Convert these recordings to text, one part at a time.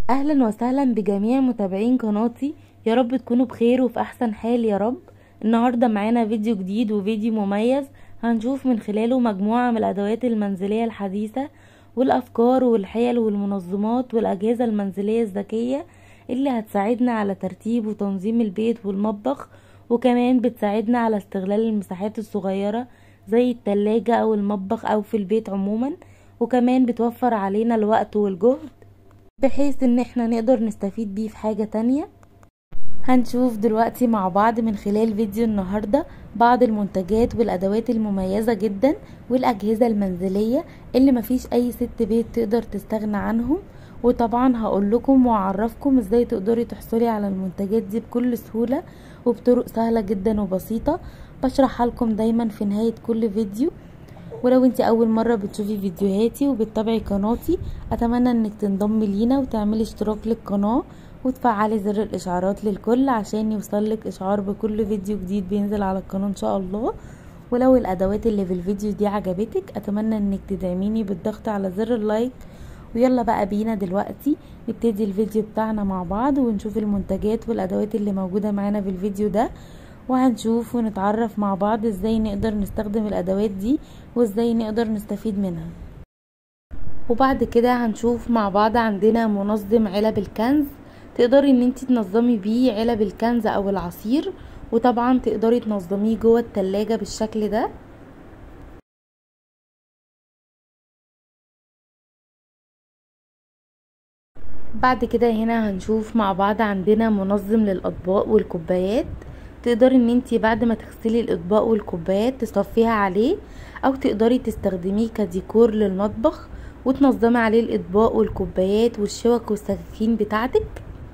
اهلا وسهلا بجميع متابعين قناتي يا رب تكونوا بخير وفي احسن حال يا رب النهاردة معانا فيديو جديد وفيديو مميز هنشوف من خلاله مجموعة من الادوات المنزلية الحديثة والافكار والحيل والمنظمات والاجهزة المنزلية الذكية اللي هتساعدنا على ترتيب وتنظيم البيت والمطبخ وكمان بتساعدنا على استغلال المساحات الصغيرة زي التلاجة او المطبخ او في البيت عموما وكمان بتوفر علينا الوقت والجهد بحيث ان احنا نقدر نستفيد بيه في حاجة تانية هنشوف دلوقتي مع بعض من خلال فيديو النهاردة بعض المنتجات والادوات المميزة جدا والاجهزة المنزلية اللي مفيش اي ست بيت تقدر تستغنى عنهم وطبعا هقول لكم واعرفكم ازاي تقدري تحصلي على المنتجات دي بكل سهولة وبطرق سهلة جدا وبسيطة بشرحها لكم دايما في نهاية كل فيديو ولو انت اول مرة بتشوفي فيديوهاتي وبتتابعي قناتي اتمنى انك تنضمي لينا وتعملي اشتراك للقناة وتفعلي زر الاشعارات للكل عشان يوصلك اشعار بكل فيديو جديد بينزل على القناة ان شاء الله ولو الادوات اللي في الفيديو دي عجبتك اتمنى انك تدعميني بالضغط على زر اللايك ويلا بقى بينا دلوقتي نبتدي الفيديو بتاعنا مع بعض ونشوف المنتجات والادوات اللي موجودة معانا في الفيديو ده وهنشوف ونتعرف مع بعض ازاي نقدر نستخدم الادوات دي وازاي نقدر نستفيد منها وبعد كده هنشوف مع بعض عندنا منظم علب الكنز تقدري ان انت تنظمي بيه علب الكنز او العصير وطبعا تقدري تنظميه جوه التلاجة بالشكل ده بعد كده هنا هنشوف مع بعض عندنا منظم للاطباق والكوبايات تقدري ان انتي بعد ما تغسلي الاطباق والكوبايات تصفيها عليه او تقدري تستخدميه كديكور للمطبخ وتنظمي عليه الاطباق والكوبايات والشوك والسكاكين بتاعتك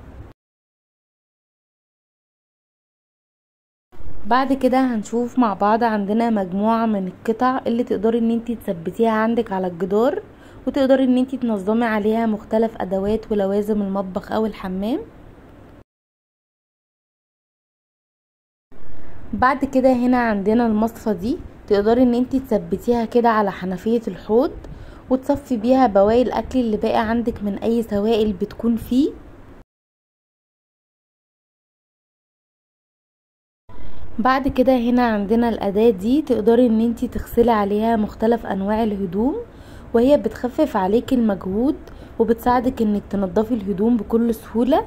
بعد كده هنشوف مع بعض عندنا مجموعة من القطع اللي تقدري ان انتي تثبتيها عندك على الجدار وتقدري ان انتي تنظمي عليها مختلف ادوات ولوازم المطبخ او الحمام بعد كده هنا عندنا المصفى دي تقدري ان انتي تثبتيها كده على حنفية الحوض وتصفي بيها بواقي الاكل اللي باقي عندك من اي سوائل بتكون فيه بعد كده هنا عندنا الاداة دي تقدري ان انتي تغسلي عليها مختلف انواع الهدوم وهي بتخفف عليكي المجهود وبتساعدك انك تنضفي الهدوم بكل سهولة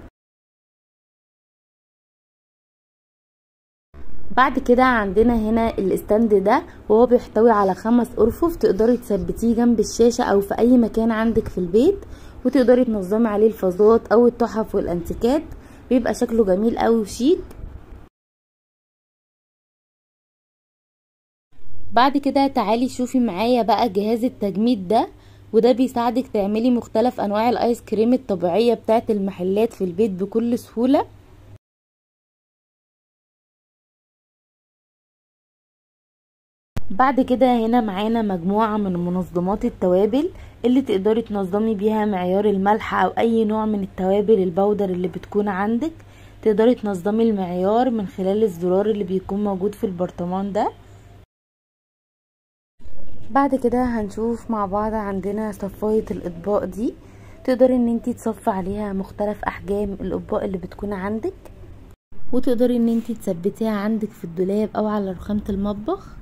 بعد كده عندنا هنا الاستند ده وهو بيحتوي على خمس ارفف تقدري تثبتيه جنب الشاشة او في اي مكان عندك في البيت وتقدري تنظمي عليه الفازات او التحف والانتيكات بيبقى شكله جميل قوي وشيك بعد كده تعالي شوفي معايا بقى جهاز التجميد ده وده بيساعدك تعملي مختلف انواع الايس كريم الطبيعية بتاعت المحلات في البيت بكل سهولة بعد كده هنا معانا مجموعة من منظمات التوابل اللي تقدري تنظمي بيها معيار الملح او اي نوع من التوابل البودر اللي بتكون عندك تقدري تنظمي المعيار من خلال الزرار اللي بيكون موجود في البرطمان ده بعد كده هنشوف مع بعض عندنا صفاية الاطباق دي تقدري ان انتي تصفي عليها مختلف احجام الاطباق اللي بتكون عندك وتقدري ان انتي تثبتيها عندك في الدولاب او على رخامة المطبخ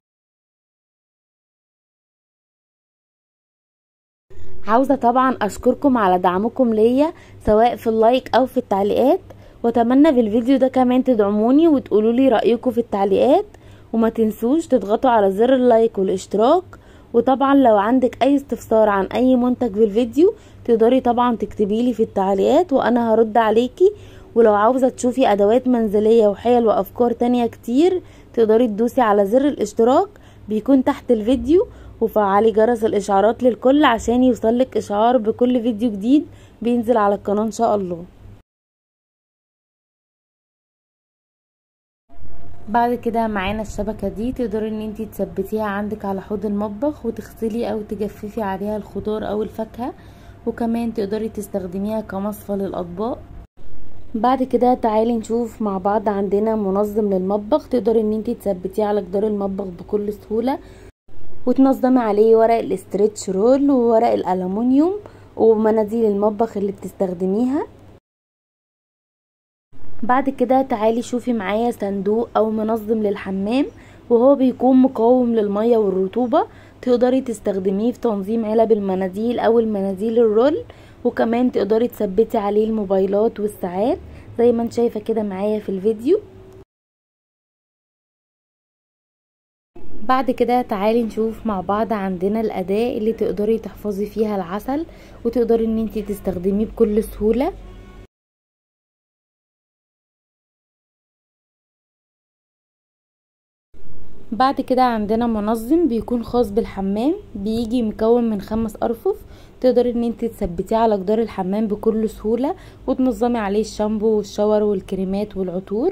عاوزة طبعا اشكركم على دعمكم ليا سواء في اللايك او في التعليقات واتمنى في الفيديو ده كمان تدعموني وتقولوا لي رأيكم في التعليقات وما تنسوش تضغطوا على زر اللايك والاشتراك وطبعا لو عندك اي استفسار عن اي منتج في الفيديو تقدري طبعا تكتبي لي في التعليقات وانا هرد عليكي ولو عاوزة تشوفي ادوات منزلية وحيل وافكار تانية كتير تقدري تدوسي على زر الاشتراك بيكون تحت الفيديو وفعلي جرس الاشعارات للكل عشان يوصلك اشعار بكل فيديو جديد بينزل على القناة ان شاء الله بعد كده معانا الشبكة دي تقدري ان انتي تثبتيها عندك على حوض المطبخ وتغسلي او تجففي عليها الخضار او الفاكهة وكمان تقدري تستخدميها كمصفى للاطباق بعد كده تعالي نشوف مع بعض عندنا منظم للمطبخ تقدري ان انتي تثبتيه على جدار المطبخ بكل سهولة وتنظمي عليه ورق الاسترتش رول وورق الالومنيوم ومناديل المطبخ اللي بتستخدميها بعد كده تعالي شوفي معايا صندوق او منظم للحمام وهو بيكون مقاوم للمية والرطوبة تقدري تستخدميه في تنظيم علب المناديل او المناديل الرول وكمان تقدري تثبتي عليه الموبايلات والساعات زي ما انت شايفة كده معايا في الفيديو بعد كده تعالي نشوف مع بعض عندنا الأداة اللي تقدري تحفظي فيها العسل وتقدري ان انتي تستخدميه بكل سهولة بعد كده عندنا منظم بيكون خاص بالحمام بيجي مكون من خمس ارفف تقدري ان انت تثبتيه على جدار الحمام بكل سهولة وتنظمي عليه الشامبو والشاور والكريمات والعطور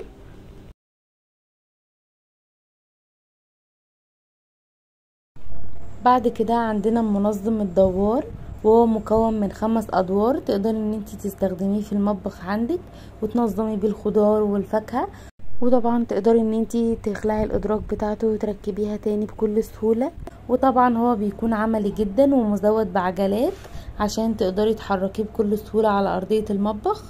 بعد كده عندنا منظم الدوار وهو مكون من خمس ادوار تقدري ان انت تستخدميه في المطبخ عندك وتنظمي بيه الخضار والفاكهه وطبعا تقدري ان انتي تخلعي الادراج بتاعته وتركبيها تاني بكل سهولة وطبعا هو بيكون عملي جدا ومزود بعجلات عشان تقدري تحركيه بكل سهولة على ارضية المطبخ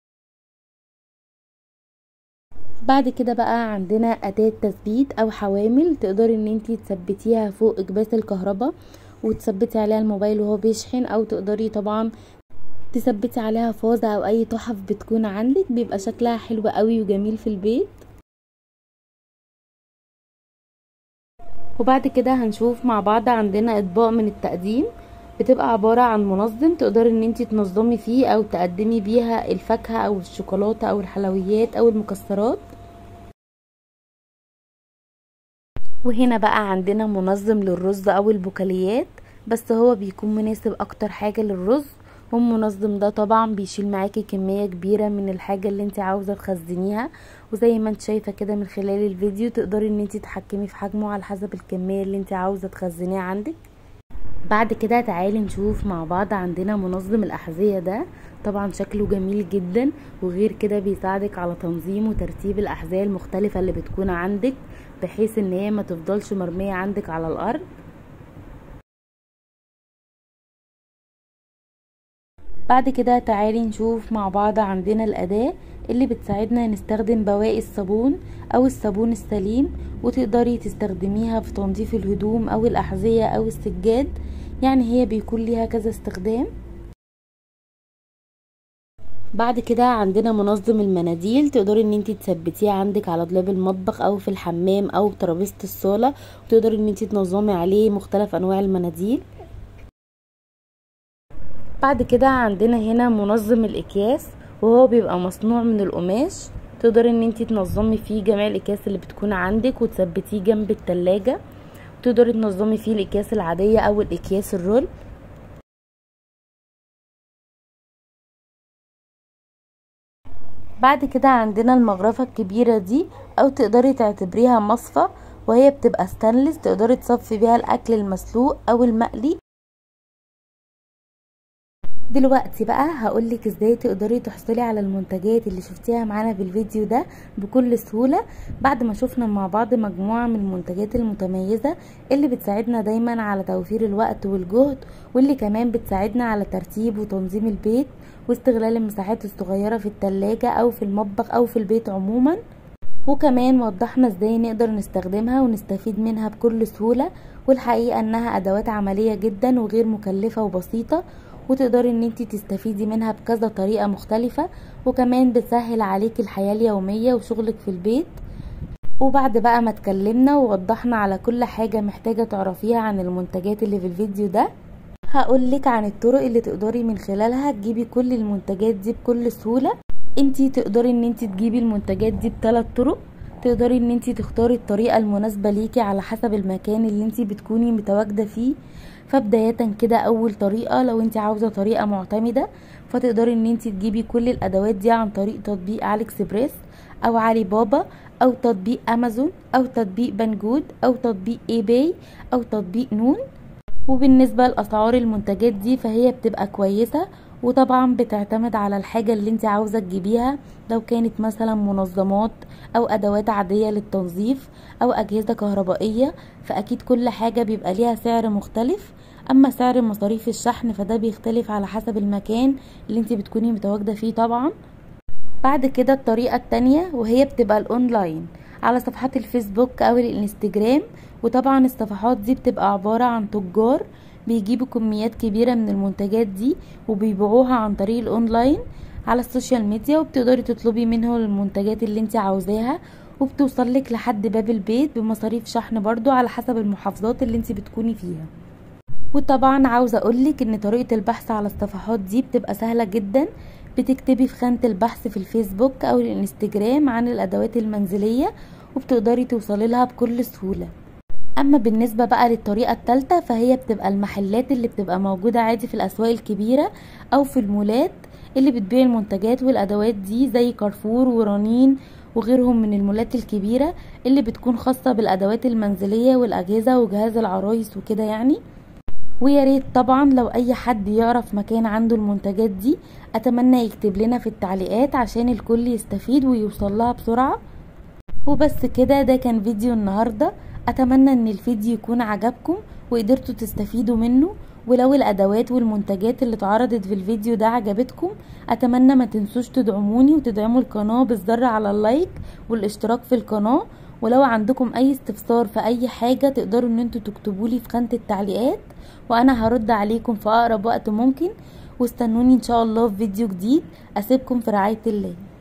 بعد كده بقى عندنا اداة تثبيت او حوامل تقدري ان انتي تثبتيها فوق اكباس الكهرباء وتثبتي عليها الموبايل وهو بيشحن او تقدري طبعا تثبتي عليها فازة او اي تحف بتكون عندك بيبقى شكلها حلو قوي وجميل في البيت وبعد كده هنشوف مع بعض عندنا اطباق من التقديم بتبقى عبارة عن منظم تقدري ان انتي تنظمي فيه او تقدمي بيها الفاكهة او الشوكولاتة او الحلويات او المكسرات وهنا بقى عندنا منظم للرز او البقاليات بس هو بيكون مناسب اكتر حاجة للرز والمنظم ده طبعا بيشيل معاكي كمية كبيرة من الحاجة اللي انت عاوزة تخزنيها وزي ما انت شايفة كده من خلال الفيديو تقدري ان انت تحكمي في حجمه على حسب الكمية اللي انت عاوزة تخزنيها عندك بعد كده تعالي نشوف مع بعض عندنا منظم الأحذية ده طبعا شكله جميل جدا وغير كده بيساعدك على تنظيم وترتيب الأحذية المختلفة اللي بتكون عندك بحيث ان هي ما تفضلش مرمية عندك على الأرض بعد كده تعالي نشوف مع بعض عندنا الأداة اللي بتساعدنا نستخدم بواقي الصابون أو الصابون السليم وتقدري تستخدميها في تنظيف الهدوم أو الأحذية أو السجاد يعني هي بيكون ليها كذا استخدام بعد كده عندنا منظم المناديل تقدري ان انت تثبتيه عندك على دولاب المطبخ او في الحمام او ترابيزه الصاله وتقدري ان انت تنظمي عليه مختلف انواع المناديل بعد كده عندنا هنا منظم الاكياس وهو بيبقى مصنوع من القماش تقدري ان انتي تنظمي فيه جميع الاكياس اللي بتكون عندك وتثبتيه جنب التلاجة تقدري تنظمي فيه الاكياس العادية او الاكياس الرول بعد كده عندنا المغرفة الكبيرة دي او تقدري تعتبريها مصفى وهي بتبقى ستانلس تقدري تصفي بيها الاكل المسلوق او المقلي دلوقتي بقى هقولك ازاي تقدري تحصلي على المنتجات اللي شفتيها معانا في الفيديو ده بكل سهولة بعد ما شفنا مع بعض مجموعة من المنتجات المتميزة اللي بتساعدنا دايما على توفير الوقت والجهد واللي كمان بتساعدنا على ترتيب وتنظيم البيت واستغلال المساحات الصغيرة في التلاجة او في المطبخ او في البيت عموما وكمان وضحنا ازاي نقدر نستخدمها ونستفيد منها بكل سهولة والحقيقة انها ادوات عملية جدا وغير مكلفة وبسيطة وتقدري ان انتي تستفيدي منها بكذا طريقة مختلفة وكمان بتسهل عليكي الحياة اليومية وشغلك في البيت وبعد بقى ما اتكلمنا ووضحنا على كل حاجة محتاجة تعرفيها عن المنتجات اللي في الفيديو ده هقولك عن الطرق اللي تقدري من خلالها تجيبي كل المنتجات دي بكل سهولة انتي تقدري ان انتي تجيبي المنتجات دي بثلاث طرق تقدري ان انتي تختاري الطريقة المناسبة ليكي على حسب المكان اللي انتي بتكوني متواجدة فيه فبداية كده اول طريقة لو انت عاوزة طريقة معتمدة فتقدري ان انت تجيبي كل الادوات دي عن طريق تطبيق علي اكسبريس او علي بابا او تطبيق امازون او تطبيق بنجود او تطبيق اي باي او تطبيق نون وبالنسبة لاسعار المنتجات دي فهي بتبقى كويسة وطبعا بتعتمد على الحاجة اللي انت عاوزة تجيبيها لو كانت مثلا منظمات او ادوات عادية للتنظيف او اجهزة كهربائية فاكيد كل حاجة بيبقى ليها سعر مختلف اما سعر مصاريف الشحن فده بيختلف على حسب المكان اللي انت بتكوني متواجده فيه طبعا بعد كده الطريقه التانية وهي بتبقى الاونلاين على صفحات الفيسبوك او الانستجرام وطبعا الصفحات دي بتبقى عباره عن تجار بيجيبوا كميات كبيره من المنتجات دي وبيبيعوها عن طريق الاونلاين على السوشيال ميديا وبتقدري تطلبي منهم المنتجات اللي انت عاوزاها وبتوصل لك لحد باب البيت بمصاريف شحن برضو على حسب المحافظات اللي انت بتكوني فيها وطبعا عاوزة اقولك ان طريقة البحث على الصفحات دي بتبقى سهلة جدا بتكتبي في خانة البحث في الفيسبوك او الانستجرام عن الادوات المنزلية وبتقدري توصلي لها بكل سهولة اما بالنسبة بقى للطريقة التالتة فهي بتبقى المحلات اللي بتبقى موجودة عادي في الاسواق الكبيرة او في المولات اللي بتبيع المنتجات والادوات دي زي كارفور ورنين وغيرهم من المولات الكبيرة اللي بتكون خاصة بالادوات المنزلية والاجهزة وجهاز العرايس وكده يعني ويا ريت طبعا لو اي حد يعرف مكان عنده المنتجات دي اتمنى يكتب لنا في التعليقات عشان الكل يستفيد ويوصل لها بسرعة وبس كده ده كان فيديو النهاردة اتمنى ان الفيديو يكون عجبكم وقدرتوا تستفيدوا منه ولو الادوات والمنتجات اللي اتعرضت في الفيديو ده عجبتكم اتمنى ما تنسوش تدعموني وتدعموا القناة بالذرة على اللايك والاشتراك في القناة ولو عندكم اي استفسار في اي حاجة تقدروا ان انتوا تكتبولي في خانة التعليقات وانا هرد عليكم في اقرب وقت ممكن واستنوني ان شاء الله في فيديو جديد اسيبكم في رعاية الله